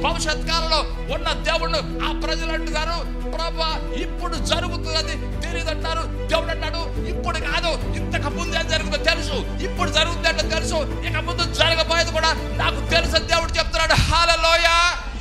భవిష్యత్ కాలంలో ఉన్న దేవుడు ఆ ప్రజలు అంటున్నారు ప్రభా ఇప్పుడు జరుగుతున్నది తెలియదు అంటారు దేవుడు అన్నాడు ఇప్పుడు కాదు ఇంతకు ముందు ఏం జరుగుతుందో తెలుసు ఇప్పుడు జరుగుతుందంటే తెలుసు ఇక ముందు జరగబోయేది కూడా నాకు తెలుసు అని దేవుడు చెప్తున్నాడు హాలలోయ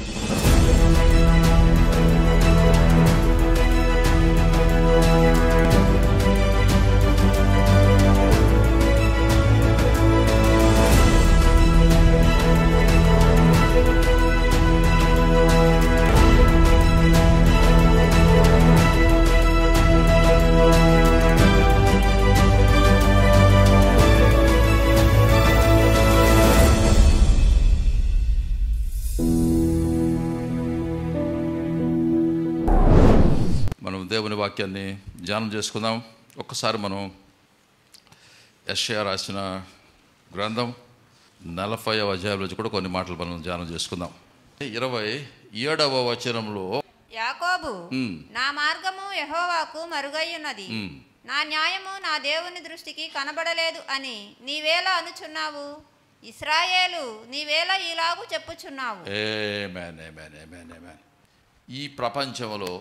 మనం దేవుని వాక్యాన్ని ధ్యానం చేసుకుందాం ఒక్కసారి మనం యెషయా రాసిన గ్రంథం నలభై అధ్యాయం నుంచి కూడా కొన్ని మాటలు మనం ధ్యానం చేసుకుందాం ఇరవై ఏడవ వచనంలో యాకోబు ఉమ్. నా మార్గము యెహోవాకు మరుగయ్యున్నది ఉమ్. నా న్యాయము నా దేవుని దృష్టికి కనబడలేదు అని నీవేలా అనుచున్నావు ఇస్రాయేలు నీవేలా ఇలాగు చెప్పుచున్నావు ఏమేన్ ఏమేన్ ఏమేన్ ఏమేన్ ఈ ప్రపంచంలో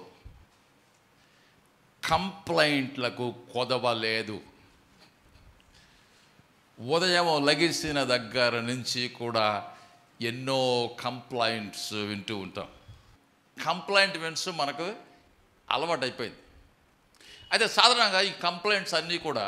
కంప్లైంట్లకు కొదవలేదు ఉదయం లగిసిన దగ్గర నుంచి కూడా ఎన్నో కంప్లైంట్స్ వింటూ ఉంటాం కంప్లైంట్ విన్స్ మనకు అలవాటైపోయింది అయితే సాధారణంగా ఈ కంప్లైంట్స్ అన్నీ కూడా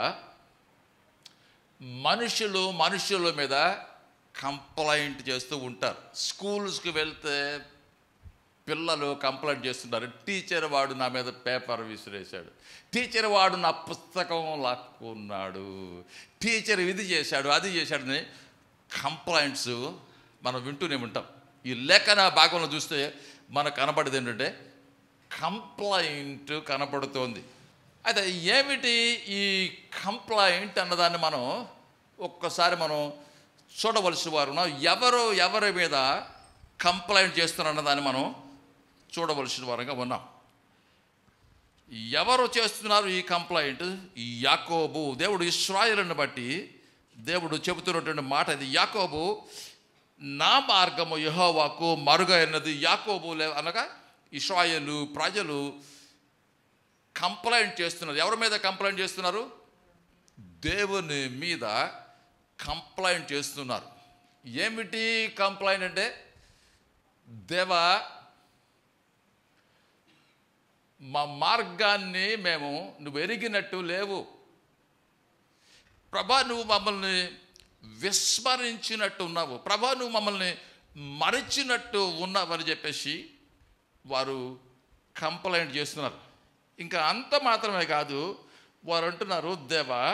మనుషులు మనుషుల మీద కంప్లైంట్ చేస్తూ ఉంటారు స్కూల్స్కి వెళ్తే పిల్లలు కంప్లైంట్ చేస్తుంటారు టీచర్ వాడు నా మీద పేపర్ విసిరేశాడు టీచర్ వాడు నా పుస్తకం లాక్కున్నాడు టీచర్ ఇది చేశాడు అది చేశాడని కంప్లైంట్స్ మనం వింటూనే ఉంటాం ఈ లేఖన భాగంలో చూస్తే మనకు కనపడేది ఏంటంటే కంప్లైంట్ కనపడుతోంది అయితే ఏమిటి ఈ కంప్లైంట్ అన్నదాన్ని మనం ఒక్కసారి మనం చూడవలసి వారు ఉన్నాం. ఎవరు ఎవరి మీద కంప్లైంట్ చేస్తున్నారు అన్నదాన్ని మనం చూడవలసిన వారంగా ఉన్నాం ఎవరు చేస్తున్నారు ఈ కంప్లైంట్ ఈ యాకోబు దేవుడు ఇస్రాయలను బట్టి దేవుడు చెబుతున్నటువంటి మాట ఇది యాకోబు నా మార్గము యెహోవాకు మరుగైనది యాకోబు లే- అనగా ఇస్రాయలు ప్రజలు కంప్లైంట్ చేస్తున్నారు ఎవరి మీద కంప్లైంట్ చేస్తున్నారు దేవుని మీద కంప్లైంట్ చేస్తున్నారు ఏమిటి కంప్లైంట్ అంటే దేవా మా మార్గాన్ని మేము నువ్వు ఎరిగినట్టు లేవు ప్రభా నువ్వు మమ్మల్ని విస్మరించినట్టు ఉన్నావు ప్రభా నువ్వు మమ్మల్ని మరిచినట్టు ఉన్నావని చెప్పేసి వారు కంప్లైంట్ చేస్తున్నారు ఇంకా అంత మాత్రమే కాదు వారు అంటున్నారు దేవా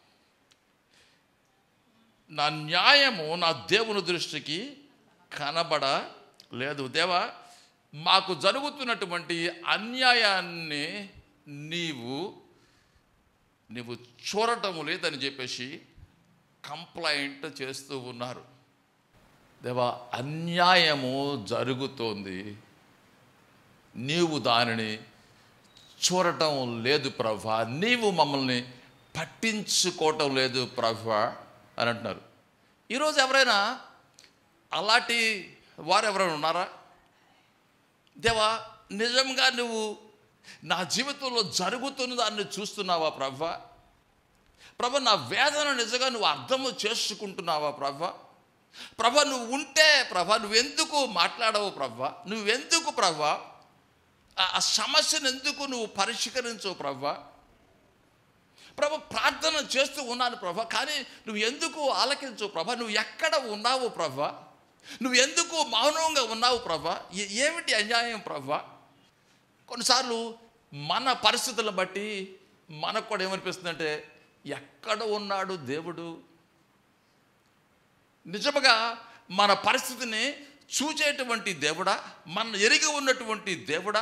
నా న్యాయము నా దేవుని దృష్టికి కనబడ లేదు దేవా మాకు జరుగుతున్నటువంటి అన్యాయాన్ని నీవు నీవు చూడటం లేదని చెప్పేసి కంప్లైంట్ చేస్తూ ఉన్నారు దేవా అన్యాయము జరుగుతోంది నీవు దానిని చూడటం లేదు ప్రభా నీవు మమ్మల్ని పట్టించుకోవటం లేదు ప్రభా అని అంటున్నారు ఈరోజు ఎవరైనా అలాంటి వారు ఎవరైనా ఉన్నారా దేవా నిజంగా నువ్వు నా జీవితంలో జరుగుతున్న దాన్ని చూస్తున్నావా ప్రభా ప్రభా నా వేదన నిజంగా నువ్వు అర్థము చేసుకుంటున్నావా ప్రభా ప్రభా నువ్వు ఉంటే ప్రభా నువ్వెందుకు మాట్లాడవు ప్రభా నువ్వెందుకు ప్రభా ఆ- ఆ సమస్యను ఎందుకు నువ్వు పరిష్కరించవు ప్రభా ప్రభా ప్రార్థన చేస్తూ ఉన్నాను ప్రభా కానీ నువ్వు ఎందుకు ఆలకించవు ప్రభా నువ్వు ఎక్కడ ఉన్నావు ప్రభా నువ్వు ఎందుకు మౌనంగా ఉన్నావు ప్రభా ఏ- ఏమిటి అన్యాయం ప్రభా కొన్నిసార్లు మన పరిస్థితులను బట్టి మనకు కూడా ఏమనిపిస్తుందంటే ఎక్కడ ఉన్నాడు దేవుడు నిజముగా మన పరిస్థితిని చూచేటువంటి దేవుడా మన ఎరిగి ఉన్నటువంటి దేవుడా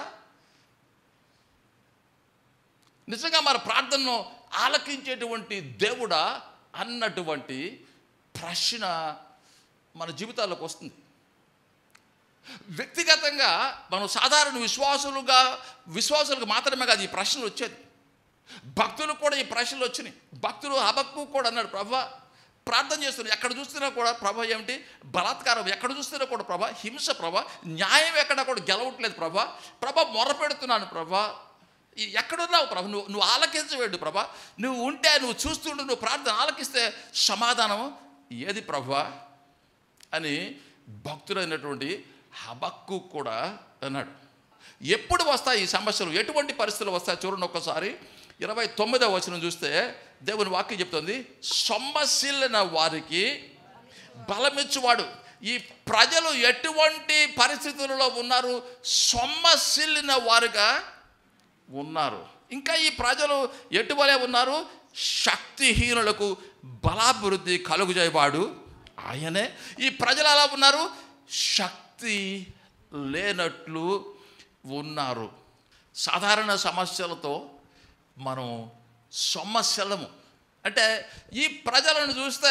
నిజంగా మన ప్రార్థనను ఆలకించేటువంటి దేవుడా అన్నటువంటి ప్రశ్న మన జీవితాల్లోకి వస్తుంది వ్యక్తిగతంగా మనం సాధారణ విశ్వాసులుగా విశ్వాసులకు మాత్రమే కాదు ఈ ప్రశ్నలు వచ్చేది భక్తులు కూడా ఈ ప్రశ్నలు వచ్చినాయి భక్తులు హబక్కు కూడా అన్నాడు ప్రభా ప్రార్థన చేస్తున్నారు ఎక్కడ చూస్తున్నా కూడా ప్రభ ఏమిటి బలాత్కారం ఎక్కడ చూస్తున్నా కూడా ప్రభ హింస ప్రభ న్యాయం ఎక్కడ కూడా గెలవట్లేదు ప్రభ ప్రభ మొర పెడుతున్నాను ప్రభ ఈ- ఎక్కడున్నావు ప్రభ నువ్వు నువ్వు ఆలకించవేడు ప్రభ నువ్వు ఉంటే నువ్వు చూస్తుండు నువ్వు ప్రార్థన ఆలకిస్తే సమాధానం ఏది ప్రభ అని భక్తుడైనటువంటి హబక్కు కూడా అన్నాడు ఎప్పుడు వస్తాయి ఈ సమస్యలు ఎటువంటి పరిస్థితులు వస్తాయి చూడండి ఒక్కసారి ఇరవై తొమ్మిదవ వచనం చూస్తే దేవుని వాక్యం చెప్తుంది సొమ్మసిల్లిన వారికి బలమిచ్చువాడు ఈ ప్రజలు ఎటువంటి పరిస్థితులలో ఉన్నారు సొమ్మసిల్లిన వారుగా ఉన్నారు ఇంకా ఈ ప్రజలు ఎటువలే ఉన్నారు శక్తిహీనులకు బలాభివృద్ధి కలుగుజేయవాడు ఆయనే ఈ ప్రజలు ఎలా ఉన్నారు శక్తి లేనట్లు ఉన్నారు సాధారణ సమస్యలతో మనం సమస్యలము అంటే ఈ ప్రజలను చూస్తే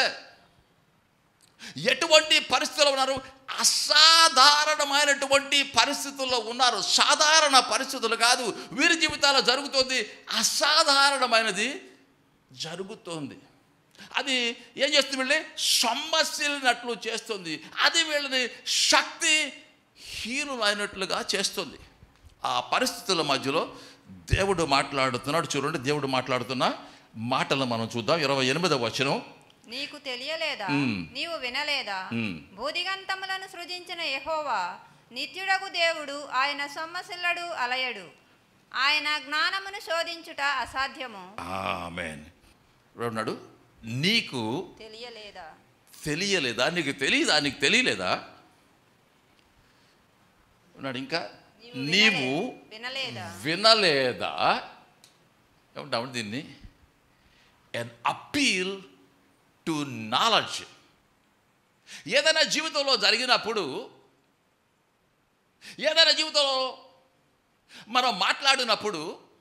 ఎటువంటి పరిస్థితుల్లో ఉన్నారు అసాధారణమైనటువంటి పరిస్థితుల్లో ఉన్నారు సాధారణ పరిస్థితులు కాదు వీరి జీవితాల్లో జరుగుతుంది అసాధారణమైనది జరుగుతోంది అది ఏం చేస్తుంది వీళ్ళని సొమ్మసిల్లినట్లు చేస్తుంది అది వీళ్ళని శక్తి హీనులైనట్లుగా చేస్తుంది ఆ పరిస్థితుల మధ్యలో దేవుడు మాట్లాడుతున్నాడు చూడండి దేవుడు మాట్లాడుతున్న మాటలు మనం చూద్దాం ఇరవై ఎనిమిదవ వచనం నీకు తెలియలేదా మ్మ్. నీవు వినలేదా మ్మ్. భూదిగంతములను సృజించిన యెహోవా నిత్యుడగు దేవుడు ఆయన సొమ్మసిల్లడు అలయడు ఆయన జ్ఞానమును శోధించుట అసాధ్యము ఆమెన్ ఉన్నాడు నీకు తెలియలేదా తెలియలేదా నీకు తెలియదా నీకు తెలియలేదా ఉన్నాడు ఇంకా నీవు వినలేదా వినలేదా ఏమంటాము దీన్ని ఎన్ అప్పీల్ టు నాలెడ్జ్ ఏదైనా జీవితంలో జరిగినప్పుడు ఏదైనా జీవితంలో మనం మాట్లాడినప్పుడు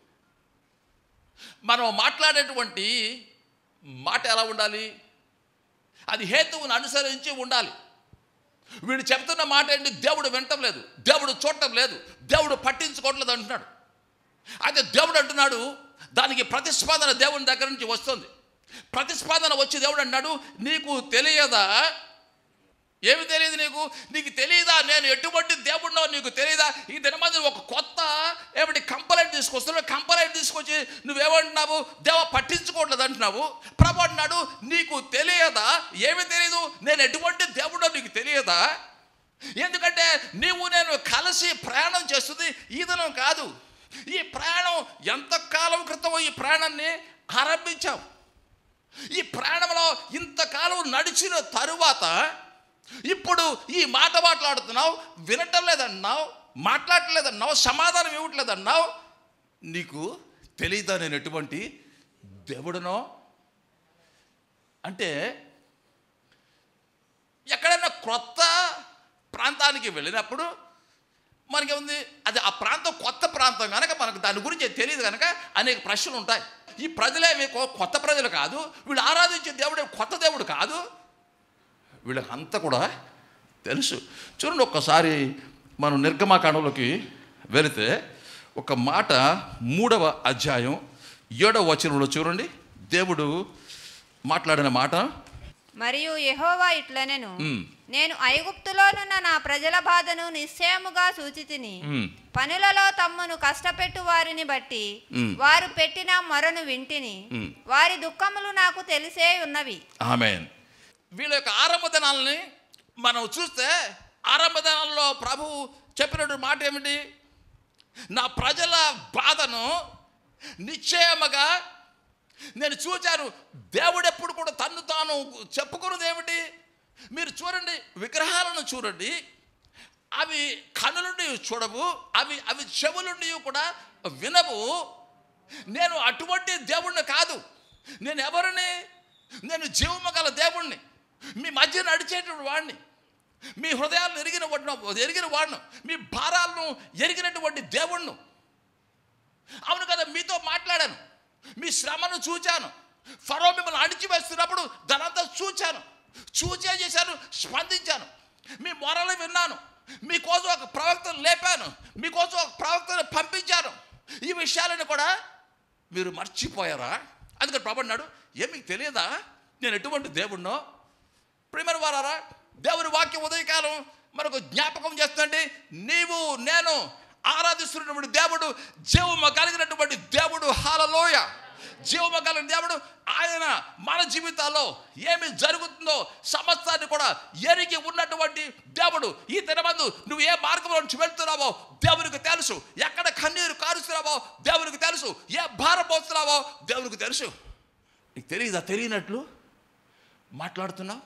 మనం మాట్లాడేటువంటి మాట ఎలా ఉండాలి అది హేతువును అనుసరించి ఉండాలి వీడు చెప్తున్న మాట ఏంటి దేవుడు వినటం లేదు దేవుడు చూడటం లేదు దేవుడు పట్టించుకోవట్లేదు అంటున్నాడు అయితే దేవుడు అంటున్నాడు దానికి ప్రతిస్పందన దేవుని దగ్గర నుంచి వస్తుంది ప్రతిస్పందన వచ్చి దేవుడు అన్నాడు నీకు తెలియదా ఏమి తెలియదు నీకు నీకు తెలియదా నేను ఎటువంటి దేవుడినో నీకు తెలియదా ఈ దినమంది ఒక కొత్త ఏమిటి కంప్లైంట్ తీసుకొస్తున్నావు కంప్లైంట్ తీసుకొచ్చి నువ్వేమంటున్నావు దేవ పట్టించుకోవట్లేదు అంటున్నావు ప్రభు అన్నాడు నీకు తెలియదా ఏమి తెలియదు నేను ఎటువంటి దేవుడో నీకు తెలియదా ఎందుకంటే నీవు నేను కలిసి ప్రయాణం చేస్తుంది ఈ దినం కాదు ఈ ప్రయాణం ఎంతకాలం క్రితం ఈ ప్రయాణాన్ని ఆరంభించాం ఈ ప్రయాణంలో ఇంతకాలం నడిచిన తరువాత ఇప్పుడు ఈ మాట మాట్లాడుతున్నావు వినటం లేదన్నావు మాట్లాడలేదన్నావు సమాధానం ఇవ్వట్లేదన్నావు నీకు తెలియదా నేను ఎటువంటి దేవుడనో అంటే ఎక్కడైనా క్రొత్త ప్రాంతానికి వెళ్ళినప్పుడు మనకేముంది అది ఆ ప్రాంతం కొత్త ప్రాంతం కనుక మనకు దాని గురించి తెలియదు కనుక అనేక ప్రశ్నలు ఉంటాయి ఈ ప్రజలేమి కొ- కొత్త ప్రజలు కాదు వీళ్ళు ఆరాధించే దేవుడు కొత్త దేవుడు కాదు వీళ్ళకి అంతా కూడా తెలుసు చూడండి ఒక్కసారి మనం నిర్గమాకాండంలోకి వెళితే ఒక మాట మూడవ అధ్యాయం ఏడవ వచనంలో చూడండి దేవుడు మాట్లాడిన మాట మరియు యెహోవా ఇట్లనెను మ్. నేను ఐగుప్తులోనున్న నా ప్రజల బాధను నిశ్చయముగా సూచితిని మ్. పనులలో తమ్మును కష్టపెట్టు వారిని బట్టి మ్. వారు పెట్టిన మొరను వింటిని మ్. వారి దుఃఖములు నాకు తెలిసే ఉన్నవి ఆమెన్ వీళ్ళ యొక్క ఆరంభ దినాలని మనం చూస్తే ఆరంభ దినాల్లో ప్రభు చెప్పినట్టు మాట ఏమిటి నా ప్రజల బాధను నిశ్చయముగా నేను చూచాను దేవుడు ఎప్పుడు కూడా తన్ను తాను చెప్పుకున్నది ఏమిటి మీరు చూడండి విగ్రహాలను చూడండి అవి కనులుండి చూడవు అవి అవి చెవులుండి కూడా వినవు నేను అటువంటి దేవుణ్ణి కాదు నేను ఎవరిని నేను జీవము గల దేవుణ్ణి మీ మధ్య నడిచేటువంటి వాడిని మీ హృదయాలను ఎరిగిన వాడిని ఎరిగిన వాడిను మీ భారాలను ఎరిగినటువంటి దేవుణ్ణు అవును కదా మీతో మాట్లాడాను మీ శ్రమను చూచాను ఫరో మిమ్మల్ని అణిచివేస్తున్నప్పుడు దానంతా చూచాను చూచే చేశాను స్పందించాను మీ మొరలు విన్నాను మీకోసం ఒక ప్రవక్తను లేపాను మీకోసం ఒక ప్రవక్తను పంపించాను ఈ విషయాలను కూడా మీరు మర్చిపోయారా అందుకని ప్రభు అన్నాడు ఏం మీకు తెలియదా నేను ఎటువంటి దేవుణ్ణో ప్రియమైన వారారా దేవుని వాక్యం ఉదయకాలం మనకు జ్ఞాపకం చేస్తుందండి నీవు నేను ఆరాధిస్తున్నటువంటి దేవుడు జీవము కలిగినటువంటి దేవుడు హాలలోయ జీవము కలిగిన దేవుడు ఆయన మన జీవితాల్లో ఏమి జరుగుతుందో సమస్తాన్ని కూడా ఎరిగి ఉన్నటువంటి దేవుడు ఈ దినమందు నువ్వు ఏ మార్గంలో నుంచి వెళ్తున్నావో దేవునికి తెలుసు ఎక్కడ కన్నీరు కారుస్తున్నావో దేవునికి తెలుసు ఏ భారం పోస్తున్నావో దేవునికి తెలుసు నీకు తెలియదా తెలియనట్లు మాట్లాడుతున్నావు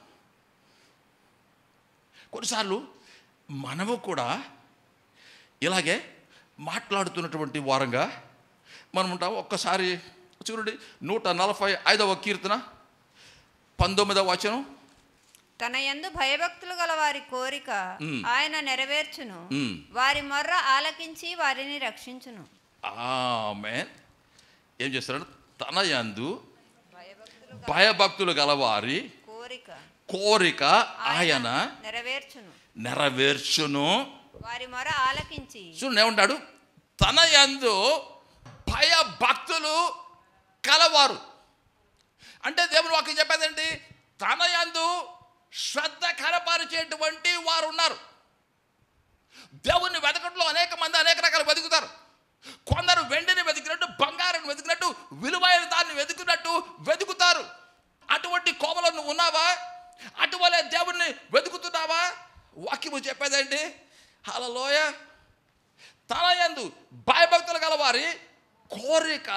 కొన్నిసార్లు మనము కూడా ఇలాగే మాట్లాడుతున్నటువంటి వారంగా మనం ఉంటాం ఒక్కసారి చూడండి నూట నలభై ఐదవ కీర్తన పంతొమ్మిదవ వచనం తన యందు భయభక్తులు గల వారి కోరిక మ్. ఆయన నెరవేర్చును మ్. వారి మొర్ర ఆలకించి వారిని రక్షించును ఆమె ఏం చేస్తాడు తన యందు భయభక్తులు భయభక్తులు గలవారి కోరిక కోరిక ఆయన నెరవేర్చును నెరవేర్చును వారి మొర ఆలకించి చూడండి ఏమంటాడు తన యందు భయభక్తులు కలవారు అంటే దేవుని వాక్యం చెప్పేదేంటి తన యందు శ్రద్ధ కనపరిచేటువంటి వారు ఉన్నారు దేవుణ్ణి వెతకట్లో అనేక మంది అనేక రకాలు వెతుకుతారు కొందరు వెండిని వెతికినట్టు బంగారం వెతికినట్టు విలువైన దాన్ని వెతుకున్నట్టు వెతుకుతారు అటువంటి కోమలో నువ్వు ఉన్నావా అటువలే దేవుణ్ణి వెతుకుతున్నావా వాక్యము చెప్పేదండి హలలోయ తన యందు భయభక్తులు గలవారి కోరిక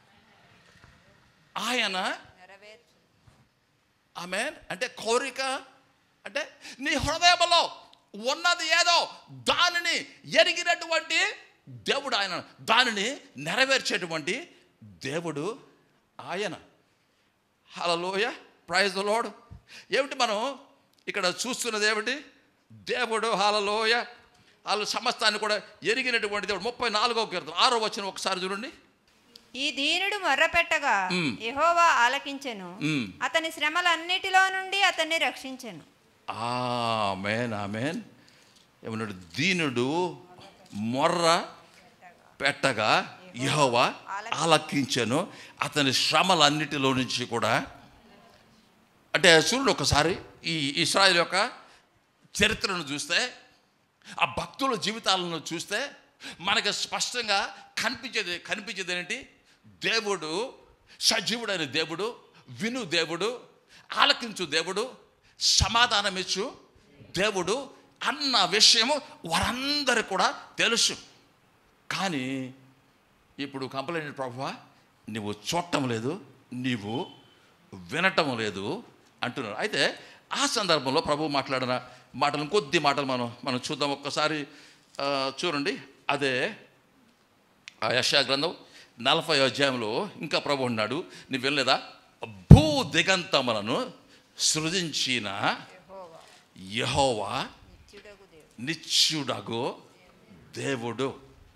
ఆయన నెరవేర్చు ఆమె అంటే కోరిక అంటే నీ హృదయంలో ఉన్నది ఏదో దానిని ఎరిగినటువంటి దేవుడు ఆయన దానిని నెరవేర్చేటువంటి దేవుడు ఆయన హలలోయ ప్రైజ్ లోడ్ ఏమిటి మనం ఇక్కడ చూస్తున్నది ఏమిటి దేవుడు హలలోయ వాళ్ళు సమస్తాన్ని కూడా ఎరిగినటువంటి దేవుడు ముప్పై నాలుగో కీర్తన ఆరో వచ్చిన ఒకసారి చూడండి ఈ దీనుడు మొర్రపెట్టగా మ్. యెహోవా ఆలకించెను మ్. అతని శ్రమలన్నిటిలో నుండి అతన్ని రక్షించెను ఆమెన్ ఆమెన్ ఏమన్నాడు దీనుడు మొర్ర పెట్టగా యహోవా ఆలకించను అతని శ్రమలన్నిటిలో నుంచి కూడా అంటే చూడండి ఒకసారి ఈ ఇస్రాయల్ యొక్క చరిత్రను చూస్తే ఆ భక్తుల జీవితాలను చూస్తే మనకు స్పష్టంగా కనిపించేది కనిపించేది ఏంటి దేవుడు సజీవుడైన దేవుడు విను దేవుడు ఆలకించు దేవుడు సమాధానమిచ్చు దేవుడు అన్న విషయము వారందరూ కూడా తెలుసు కానీ ఇప్పుడు కంప్లైంట్ ప్రభువా నువ్వు చూడటం లేదు నీవు వినటం లేదు అంటున్నారు అయితే ఆ సందర్భంలో ప్రభు మాట్లాడిన మాటలు కొద్ది మాటలు మనం మనం చూద్దాం ఒక్కసారి ఆ, చూడండి అదే ఆ యశా గ్రంథం నలభై అధ్యాయంలో ఇంకా ప్రభు ఉన్నాడు నువ్వు వెళ్ళలేదా భూ దిగంతములను సృజించిన యెహోవా యహోవా నిత్యుడగు దేవుడు నిత్యుడగు దేవుడు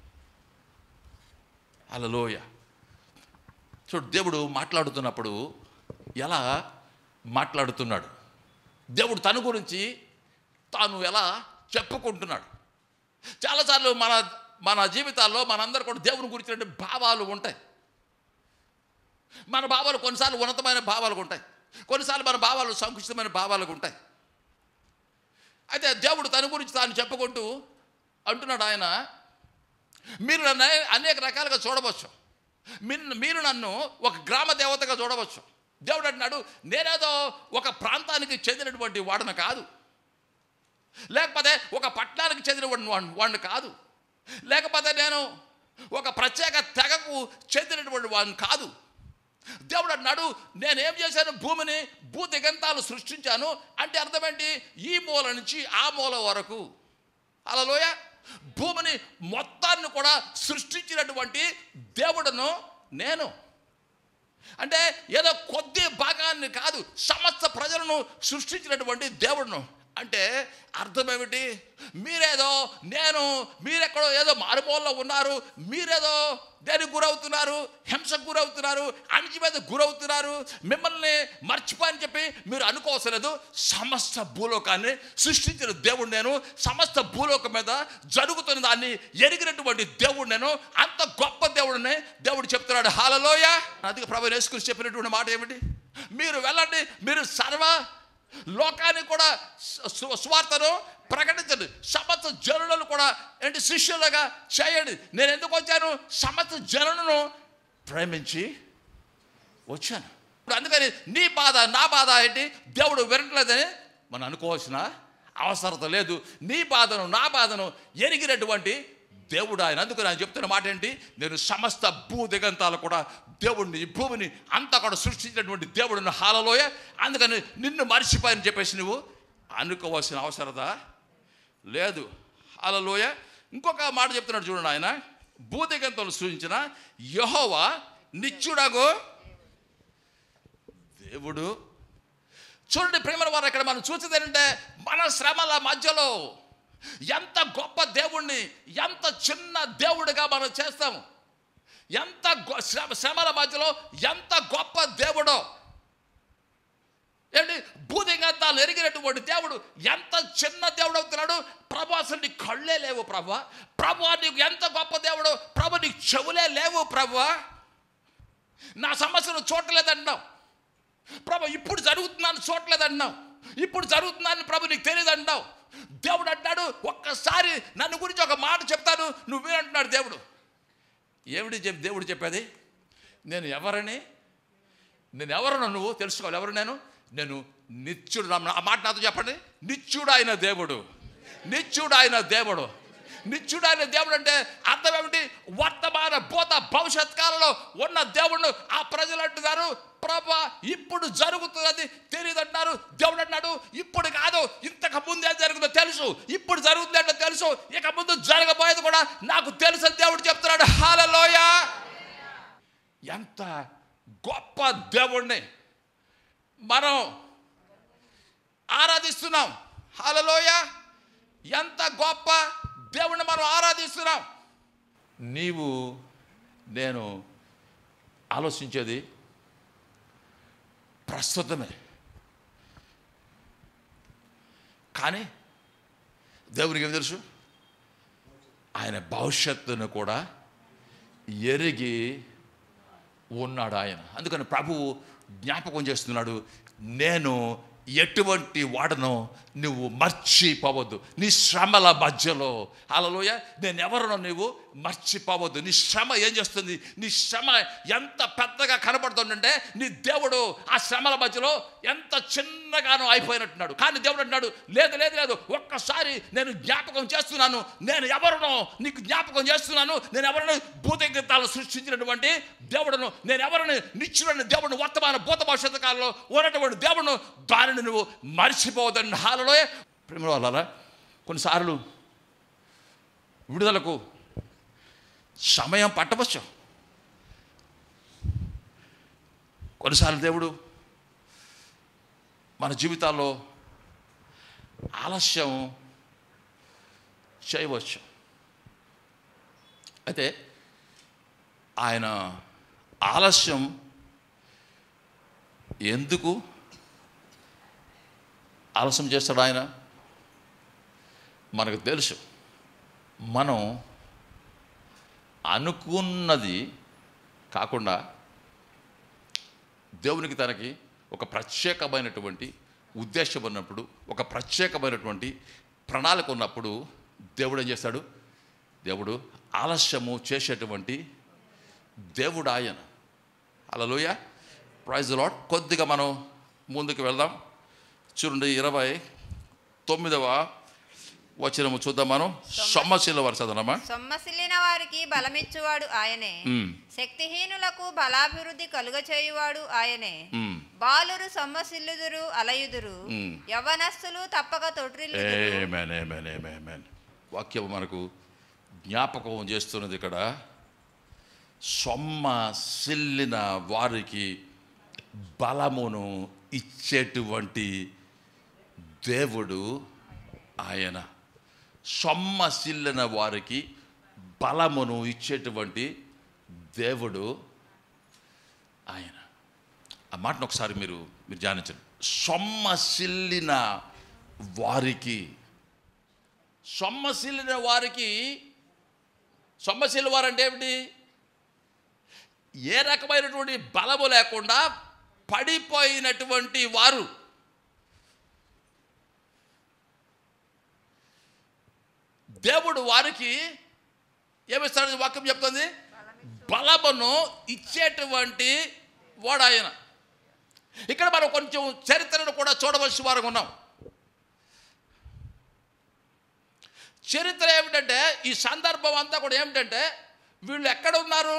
అలలోయ చూడు దేవుడు మాట్లాడుతున్నప్పుడు ఎలా మాట్లాడుతున్నాడు దేవుడు తన గురించి తాను ఎలా చెప్పుకుంటున్నాడు చాలాసార్లు మన మన జీవితాల్లో మనందరూ కూడా దేవుని గురించిన భావాలు ఉంటాయి మన భావాలు కొన్నిసార్లు ఉన్నతమైన భావాలు ఉంటాయి కొన్నిసార్లు మన భావాలు సంకుచితమైన భావాలు ఉంటాయి అయితే దేవుడు తన గురించి తాను చెప్పుకుంటూ అంటున్నాడు ఆయన మీరు నన్ను అనేక రకాలుగా చూడవచ్చు మీరు మీరు నన్ను ఒక గ్రామ దేవతగా చూడవచ్చు దేవుడు అంటున్నాడు నేనేదో ఒక ప్రాంతానికి చెందినటువంటి వాడను కాదు లేకపోతే ఒక పట్టణానికి చెందినటువంటి వాడిని వాడిని కాదు లేకపోతే నేను ఒక ప్రత్యేక తెగకు చెందినటువంటి వాడిని కాదు దేవుడు అన్నాడు నేనేం చేశాను భూమిని భూ దిగంతాలు సృష్టించాను అంటే అర్థమేంటి ఈ మూల నుంచి ఆ మూల వరకు అలలోయ భూమిని మొత్తాన్ని కూడా సృష్టించినటువంటి దేవుడును నేను అంటే ఏదో కొద్ది భాగాన్ని కాదు సమస్త ప్రజలను సృష్టించినటువంటి దేవుడును అంటే అర్థం ఏమిటి మీరేదో నేను మీరెక్కడో ఏదో మారుమూలలో ఉన్నారు మీరేదో దేనికి గురవుతున్నారు హింసకు గురవుతున్నారు అణిచిమీద గురవుతున్నారు మిమ్మల్ని మర్చిపోయని చెప్పి మీరు అనుకోవసలేదు సమస్త భూలోకాన్ని సృష్టించిన దేవుడు నేను సమస్త భూలోకం మీద జరుగుతున్న దాన్ని ఎరిగినటువంటి దేవుడు నేను అంత గొప్ప దేవుడిని దేవుడు చెప్తున్నాడు హాలలోయ అందుకే ప్రభు యేసుకృష్ణ చెప్పినటువంటి మాట ఏమిటి మీరు వెళ్ళండి మీరు సర్వ లోకాన్ని కూడా సు- సువార్తను ప్రకటించండి సమస్త జనులను కూడా ఏంటి శిష్యులుగా చేయండి నేను ఎందుకు వచ్చాను సమస్త జనులను ప్రేమించి వచ్చాను ఇప్పుడు అందుకని నీ బాధ నా బాధ ఏంటి దేవుడు వినట్లేదని మనం అనుకోవాల్సిన అవసరత లేదు నీ బాధను నా బాధను ఎరిగినటువంటి దేవుడు ఆయన అందుకని ఆయన చెప్తున్న మాట ఏంటి నేను సమస్త భూ దిగంతాలు కూడా దేవుడిని ఈ భూమిని అంతా కూడా సృష్టించినటువంటి దేవుడిని హాలలోయ అందుకని నిన్ను మర్చిపోయని చెప్పేసి నువ్వు అనుకోవాల్సిన అవసరత లేదు హాలలోయ ఇంకొక మాట చెప్తున్నాడు చూడండి ఆయన భూదిగంతలు సృష్టించిన యహోవా నిత్యుడగు దేవుడు చూడండి ప్రేమల వారు ఇక్కడ మనం చూసేది ఏంటంటే మన శ్రమల మధ్యలో ఎంత గొప్ప దేవుణ్ణి ఎంత చిన్న దేవుడిగా మనం చేస్తాము ఎంత గొ- శ్రమ శ్రమల మధ్యలో ఎంత గొప్ప దేవుడో ఏంటి భూదిగంతాలు ఎరిగినటువంటి దేవుడు ఎంత చిన్న దేవుడు అవుతున్నాడు ప్రభు అసలు నీ కళ్ళే లేవు ప్రభు ప్రభు నీకు ఎంత గొప్ప దేవుడు ప్రభు నీకు చెవులే లేవు ప్రభు నా సమస్యను చూడలేదంటున్నావు ప్రభు ఇప్పుడు జరుగుతుందని చూడలేదంటున్నావు ఇప్పుడు జరుగుతుందని ప్రభు నీకు తెలియదు అంటున్నావు దేవుడు అంటాడు ఒక్కసారి నన్ను గురించి ఒక మాట చెప్తాను నువ్వు వినంటున్నాడు దేవుడు ఏమిటి చెప్ దేవుడు చెప్పేది నేను ఎవరని నేను ఎవరు నువ్వు తెలుసుకోవాలి ఎవరు నేను నేను నిత్యుడు నా- ఆ మాట నాతో చెప్పండి నిత్యుడు ఆయన దేవుడు నిత్యుడు ఆయన దేవుడు నిత్యుడు ఆయన దేవుడు అంటే అర్థం ఏమిటి వర్తమాన భూత భవిష్యత్ కాలంలో ఉన్న దేవుడు ఆ ప్రజలు అంటున్నారు ప్రభా ఇప్పుడు జరుగుతున్నది తెలియదు అంటున్నారు దేవుడు అన్నాడు ఇప్పుడు కాదు ఇంతకు ముందు ఏం జరుగుతుందో తెలుసు ఇప్పుడు జరుగుతుంది అంటే తెలుసు ఇక ముందు జరగబోయేది కూడా నాకు తెలుసు అని దేవుడు చెప్తున్నాడు హాలలోయ ఎంత గొప్ప దేవుణ్ణి మనం ఆరాధిస్తున్నాం హలలోయ ఎంత గొప్ప దేవుణ్ణి మనం ఆరాధిస్తున్నాం నీవు నేను ఆలోచించేది ప్రస్తుతమే కానీ దేవునికి ఏం తెలుసు ఆయన భవిష్యత్తును కూడా ఎరిగి ఉన్నాడు ఆయన అందుకని ప్రభువు జ్ఞాపకం చేస్తున్నాడు నేను ఎటువంటి వాడను నువ్వు మర్చిపోవద్దు నీ శ్రమల మధ్యలో అలలోయ నేను ఎవరినో నువ్వు మర్చిపోవద్దు నీ శ్రమ ఏం చేస్తుంది నీ శ్రమ ఎంత పెద్దగా కనబడుతుందంటే నీ దేవుడు ఆ శ్రమల మధ్యలో ఎంత చిన్నగానో అయిపోయినట్టున్నాడు కానీ దేవుడు అంటున్నాడు లేదు లేదు లేదు ఒక్కసారి నేను జ్ఞాపకం చేస్తున్నాను నేను ఎవరినో నీకు జ్ఞాపకం చేస్తున్నాను నేను ఎవరిని భూతగీతాలు సృష్టించినటువంటి దేవుడును నేను ఎవరిని నిచ్చుడని దేవుడిని వర్తమాన భూత భవిష్యత్తు కాలంలో ఉన్నటువంటి దేవుడును దానిని నువ్వు మర్చిపోవద్దని హాలలో ప్రేమ వాళ్ళ కొన్నిసార్లు విడుదలకు సమయం పట్టవచ్చు కొన్నిసార్లు దేవుడు మన జీవితాల్లో ఆలస్యం చేయవచ్చు అయితే ఆయన ఆలస్యం ఎందుకు ఆలస్యం చేస్తాడు ఆయన మనకు తెలుసు మనం అనుకున్నది కాకుండా దేవునికి తనకి ఒక ప్రత్యేకమైనటువంటి ఉద్దేశం ఉన్నప్పుడు ఒక ప్రత్యేకమైనటువంటి ప్రణాళిక ఉన్నప్పుడు దేవుడు ఏం చేస్తాడు దేవుడు ఆలస్యము చేసేటువంటి దేవుడు ఆయన అలలోయ ప్రైజ్ లాట్ కొద్దిగా మనం ముందుకు వెళ్దాం చూడండి ఇరవై తొమ్మిదవ వచనము చూద్దాం మనం సొమ్మశీల వారు చదవనమ్మా సొమ్మసిల్లిన వారికి బలమిచ్చువాడు ఆయనే మ్మ్. శక్తిహీనులకు బలాభివృద్ధి కలుగచేయువాడు ఆయనే మ్మ్. బాలురు సొమ్మసిల్లుదురు అలయుదురు మ్మ్. యవ్వనస్తులు తప్పక తొట్రిల్లుదురు ఏమేన్ ఏమేన్ ఏమేన్ వాక్యం మనకు జ్ఞాపకం చేస్తున్నది ఇక్కడ సొమ్మ సిల్లిన వారికి బలమును ఇచ్చేటువంటి దేవుడు ఆయన సొమ్మ సిల్లిన వారికి బలమును ఇచ్చేటువంటి దేవుడు ఆయన ఆ మాటను ఒకసారి మీరు మీరు ధ్యానించండి సొమ్మసిల్లిన వారికి సొమ్మసిల్లిన వారికి సొమ్మసిల్లి వారు అంటే ఏమిటి ఏ రకమైనటువంటి బలము లేకుండా పడిపోయినటువంటి వారు దేవుడు వారికి ఏమిస్తాడని వాక్యం చెప్తుంది బలమును ఇచ్చేటువంటి వాడు ఆయన ఇక్కడ మనం కొంచెం చరిత్రను కూడా చూడవలసి వారు ఉన్నాం చరిత్ర ఏమిటంటే ఈ సందర్భం అంతా కూడా ఏమిటంటే వీళ్ళు ఎక్కడ ఉన్నారు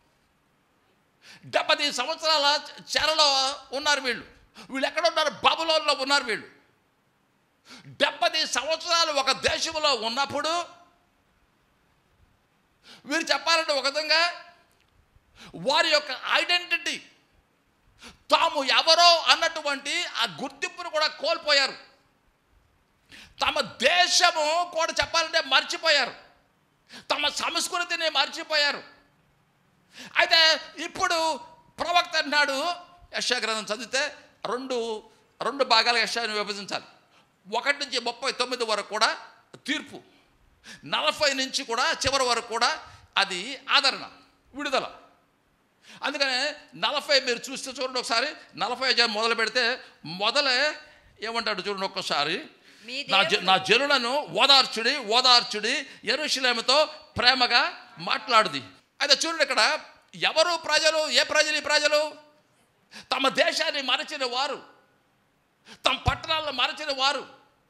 డెబ్బై సంవత్సరాల చెరలో ఉన్నారు వీళ్ళు వీళ్ళు ఎక్కడ ఉన్నారు బబులోన్లో ఉన్నారు వీళ్ళు డెబ్బై సంవత్సరాలు ఒక దేశంలో ఉన్నప్పుడు వీరు చెప్పాలంటే ఒక విధంగా వారి యొక్క ఐడెంటిటీ తాము ఎవరో అన్నటువంటి ఆ గుర్తింపును కూడా కోల్పోయారు తమ దేశము కూడా చెప్పాలంటే మర్చిపోయారు తమ సంస్కృతిని మర్చిపోయారు అయితే ఇప్పుడు ప్రవక్త అన్నాడు యశా గ్రంథం చదివితే రెండు రెండు భాగాలు యశాన్ని విభజించాలి ఒకటి నుంచి ముప్పై తొమ్మిది వరకు కూడా తీర్పు నలభై నుంచి కూడా చివరి వరకు కూడా అది ఆదరణ విడుదల అందుకనే నలభై మీరు చూస్తే చూడండి ఒకసారి నలభై అధ్యాయం మొదలు పెడితే మొదలే ఏమంటాడు చూడండి ఒక్కసారి మీ నా జ- దేవుడు నా జనులను ఓదార్చుడి ఓదార్చుడి ఎరుషులేముతో ప్రేమగా మాట్లాడుది అయితే చూడండి ఇక్కడ ఎవరు ప్రజలు ఏ ప్రజలు ఈ ప్రజలు తమ దేశాన్ని మరచిన వారు తమ పట్టణాలను మరచిన వారు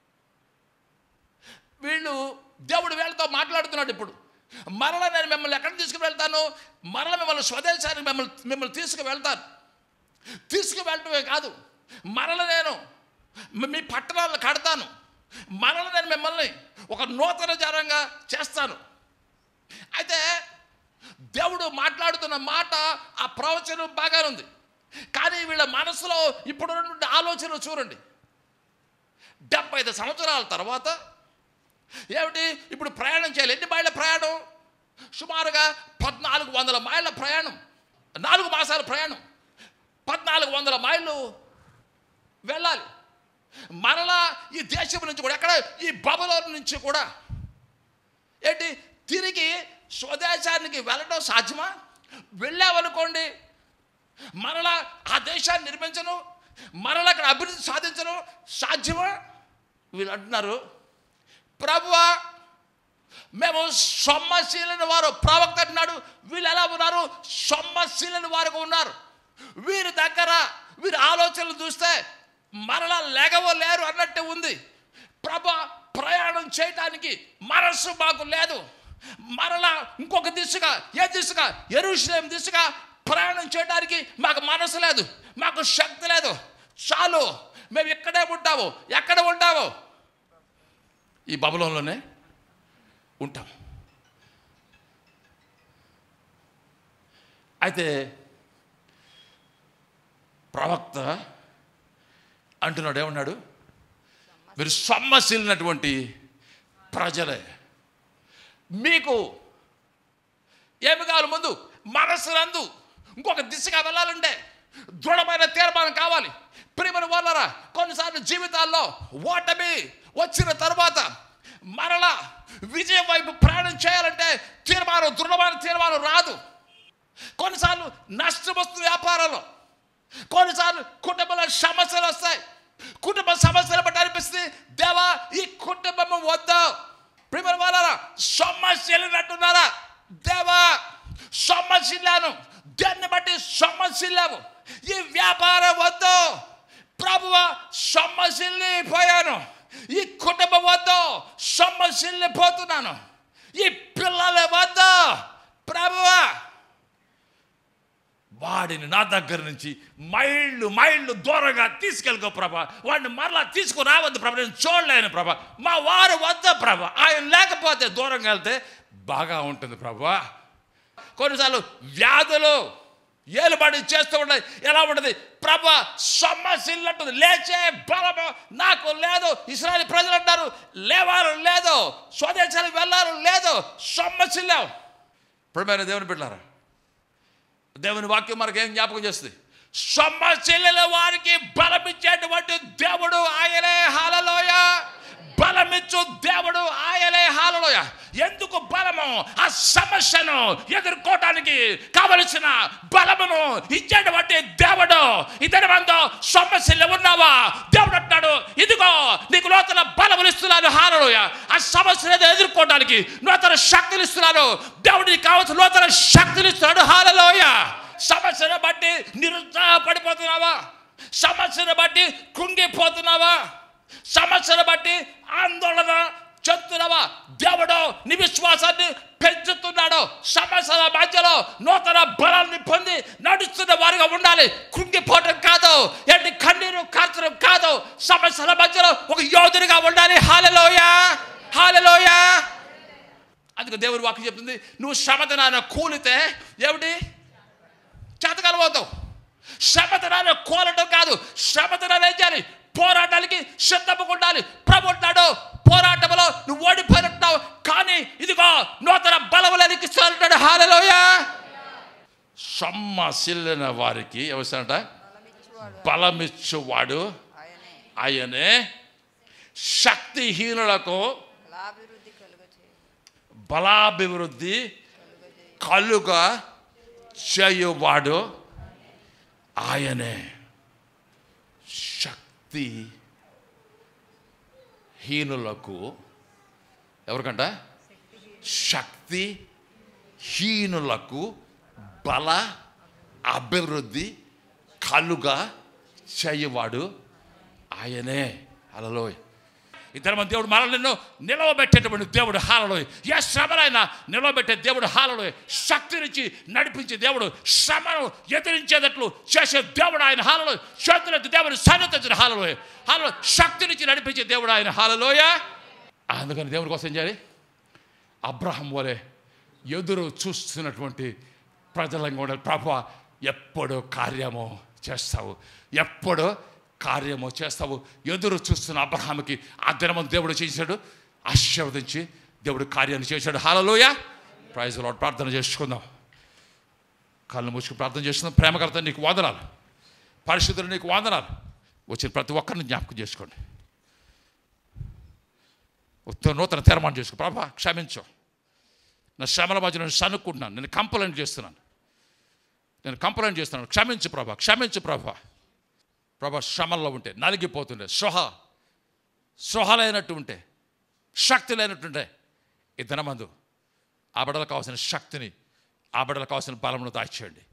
వీళ్ళు దేవుడు వీళ్ళతో మాట్లాడుతున్నాడు ఇప్పుడు మరల నేను మిమ్మల్ని ఎక్కడ తీసుకువెళ్తాను మరల మిమ్మల్ని స్వదేశానికి మిమ్మల్ని మిమ్మల్ని తీసుకువెళ్తాను తీసుకువెళ్ళటమే కాదు మరల నేను మీ- మీ పట్టణాలను కడతాను మరల నేను మిమ్మల్ని ఒక నూతన జనంగా చేస్తాను అయితే దేవుడు మాట్లాడుతున్న మాట ఆ ప్రవచనం బాగానే ఉంది కానీ వీళ్ళ మనసులో ఇప్పుడు ఉన్నటువంటి ఆలోచన చూడండి డెబ్బై ఐదు సంవత్సరాల తర్వాత ఏమిటి ఇప్పుడు ప్రయాణం చేయాలి ఎన్ని మైళ్ళ ప్రయాణం సుమారుగా పద్నాలుగు వందల మైళ్ళ ప్రయాణం నాలుగు మాసాల ప్రయాణం పద్నాలుగు వందల మైళ్ళు వెళ్ళాలి మరలా ఈ దేశం నుంచి కూడా ఎక్కడ ఈ బబులోన్ నుంచి కూడా ఏంటి తిరిగి స్వదేశానికి వెళ్ళడం సాధ్యమా వెళ్ళామనుకోండి మరలా ఆ దేశాన్ని నిర్మించను మరలా అక్కడ అభివృద్ధి సాధించను సాధ్యమా వీళ్ళు అంటున్నారు ప్రభువా మేము సొమ్మశీలని వారు ప్రవక్త అంటున్నాడు వీళ్ళు ఎలా ఉన్నారు సొమ్మశీలని వారు ఉన్నారు వీరి దగ్గర వీరి ఆలోచనలు చూస్తే మరలా లేగవలేరు అన్నట్టు ఉంది ప్రభ ప్రయాణం చేయటానికి మనస్సు మాకు లేదు మరలా ఇంకొక దిశగా ఏ దిశగా ఎరుషులేం దిశగా ప్రయాణం చేయడానికి మాకు మనసు లేదు మాకు శక్తి లేదు చాలు మేము ఇక్కడే ఉంటాము ఎక్కడ ఉంటాము ఈ బబులంలోనే ఉంటాం అయితే ప్రవక్త అంటున్నాడు ఏమన్నాడు మీరు సొమ్మసిల్లినటువంటి ప్రజలే మీకు ఏమి కావాలి ముందు మనసునందు ఇంకొక దిశగా వెళ్ళాలంటే దృఢమైన తీర్మానం కావాలి ప్రియమైన వాళ్ళరా కొన్నిసార్లు జీవితాల్లో ఓటమి వచ్చిన తర్వాత మరలా విజయం వైపు ప్రయాణం చేయాలంటే తీర్మానం దృఢమైన తీర్మానం రాదు కొన్నిసార్లు నష్టం వస్తుంది వ్యాపారంలో కొన్నిసార్లు కుటుంబంలో సమస్యలు వస్తాయి కుటుంబ సమస్యలు బట్టి అనిపిస్తుంది దేవా ఈ కుటుంబం వద్దా ప్రియమైన వాళ్ళారా సొమ్మశీలినట్టున్నారా దేవా సొమ్మశీలాను దాన్ని బట్టి సొమ్మశీలాము ఈ వ్యాపారం వద్దు ప్రభువ సొమ్మశీలిపోయాను ఈ కుటుంబం వద్దు సొమ్మశీలిపోతున్నాను ఈ పిల్లల వద్దు ప్రభువా వాడిని నా దగ్గర నుంచి మైళ్ళు మైళ్ళు దూరంగా తీసుకెళ్ళిపో ప్రభా వాడిని మరలా తీసుకురావద్దు ప్రభా నేను చూడలేను ప్రభా మా వారు వద్ద ప్రభా ఆయన లేకపోతే దూరంగా వెళ్తే బాగా ఉంటుంది ప్రభా కొన్నిసార్లు వ్యాధులు ఏలుబడి చేస్తూ ఉంటాయి ఎలా ఉంటుంది ప్రభా సొమ్మసిల్లంటుంది లేచే బలము నాకు లేదు ఇస్రాయల్ ప్రజలు అంటారు లేవారు లేదు స్వదేశానికి వెళ్ళారు లేదు సొమ్మసిల్లావు ఇప్పుడు దేవుని బిడ్డారా దేవుని వాక్యం మనకి ఏం జ్ఞాపకం చేస్తుంది సొమ్మశిల్లుల వారికి బలమిచ్చేటువంటి దేవుడు ఆయనే హాలలోయ బలమిచ్చు దేవుడు ఆయనే హాలలోయ ఎందుకు ఎందుకు బలము ఆ సమస్యను ఎదుర్కోవడానికి కావలసిన బలమును ఇచ్చేటువంటి దేవుడు ఇతని మందో సమస్యలు ఉన్నావా దేవుడు అంటాడు ఇదిగో నీకు నూతన బలములు ఇస్తున్నాను హాలలోయ ఆ సమస్యను ఎదుర్కోవడానికి నూతన శక్తులు ఇస్తున్నాను దేవుడు నీకు కావాల్సిన నూతన శక్తులు ఇస్తున్నాడు హాలలోయ సమస్యను బట్టి నిరుత్సాహపడిపోతున్నావా సమస్యను బట్టి కుంగిపోతున్నావా సమస్యను బట్టి ఆందోళన చెందుతున్నావా దేవుడు నీ విశ్వాసాన్ని పెంచుతున్నాడు సమస్యల మధ్యలో నూతన బలాన్ని పొంది నడుస్తున్న వారిగా ఉండాలి కుంగిపోవటం కాదు ఏంటి కన్నీరు కార్చడం కాదు సమస్యల మధ్యలో ఒక యోధుడిగా ఉండాలి హాలలోయ హాలలోయ అందుకు దేవుడు వాక్యం చెప్తుంది నువ్వు శ్రమతనాన కూలితే ఏమిటి చేతకాలపోతావు శ్రమతనాన్ని కోలటం కాదు శ్రమతనాన్ని ఏం చేయాలి పోరాటానికి సిద్ధముగా ఉండాలి ప్రభు అంటాడు పోరాటంలో నువ్వు ఓడిపోయినట్టున్నావు కానీ ఇదిగో నూతన బలములనికి ఇస్తాడు హాలలోయ సొమ్మసిల్లిన వారికి ఎవసంట బలమిచ్చువాడు ఆయనే ఆయనే శక్తిహీనులకు బలాభివృద్ధి కలుగచేయు బలాభివృద్ధి కలుగా చేయువాడు ఆయనే శక్తి హీనులకు ఎవరికంట శక్తి హీనులకు బల అభివృద్ధి కలుగా చేయువాడు ఆయనే అలలోయ్ ఇద్దరు మంది దేవుడు మనల్ని నిన్ను నిలవబెట్టేటువంటి దేవుడు హాలలో ఏ శ్రమలైనా నిలవబెట్టే దేవుడు హాలలో శక్తినిచ్చి నడిపించే దేవుడు శ్రమను ఎదిరించేటట్లు చేసే దేవుడు ఆయన హాలలో చేతులెత్తి దేవుడు సన్నతించిన హాలలో హాలలో శక్తినిచ్చి నడిపించే దేవుడు ఆయన హాలలోయ అందుకని దేవుడి కోసం ఏం చేయాలి అబ్రహం వలె ఎదురు చూస్తున్నటువంటి ప్రజలంగా ఉండాలి ప్రభు ఎప్పుడు కార్యము చేస్తావు ఎప్పుడు కార్యము చేస్తావు ఎదురు చూస్తున్న అబ్రహాంకి ఆ దినము దేవుడు చేశాడు ఆశీర్వదించి దేవుడు కార్యాన్ని చేశాడు హాలలోయ ప్రైజ్ లాడ్ ప్రార్థన చేసుకుందాం కళ్ళు మూసుకు ప్రార్థన చేసుకుందాం ప్రేమకర్త నీకు వందనాలు పరిశుద్ధులు నీకు వందనాలు వచ్చిన ప్రతి ఒక్కరిని జ్ఞాపకం చేసుకోండి ఉత్త- నూతన తీర్మానం చేసుకో ప్రభా క్షమించు నా శ్రమల మధ్య నేను సనుక్కుంటున్నాను నేను కంప్లైంట్ చేస్తున్నాను నేను కంప్లైంట్ చేస్తున్నాను క్షమించు ప్రభా క్షమించు ప్రభా ప్రభా శ్రమల్లో ఉంటే నలిగిపోతుండే స్పృహ స్పృహలైనట్టు ఉంటే శక్తి లేనట్టుంటే ఈ దినమందు ఆ బిడ్డలకు కావాల్సిన శక్తిని ఆ బిడ్డలకు కావాల్సిన బలమును దాచేయండి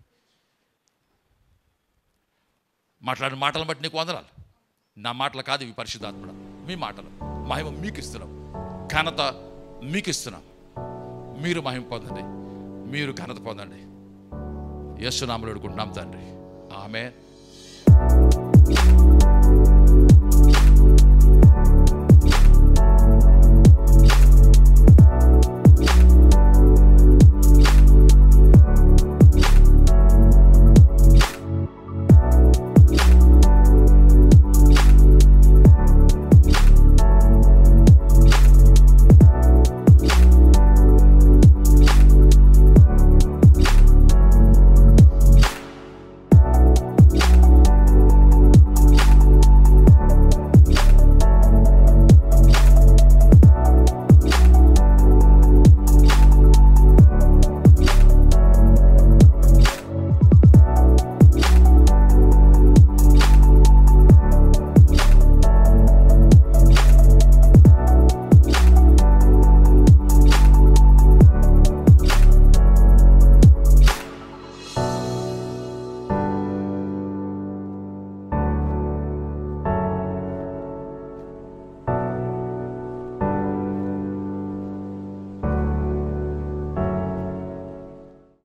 మాట్లాడిన మాటలను బట్టి నీకు వందనాలు నా మాటలు కాదు ఇవి పరిశుద్ధాత్మడ మీ మాటలు మహిమ మీకు ఇస్తున్నాం ఘనత మీకు ఇస్తున్నాం మీరు మహిమ పొందండి మీరు ఘనత పొందండి యేసునామలు అడుగుకుంటున్నాం తండ్రి ఆమె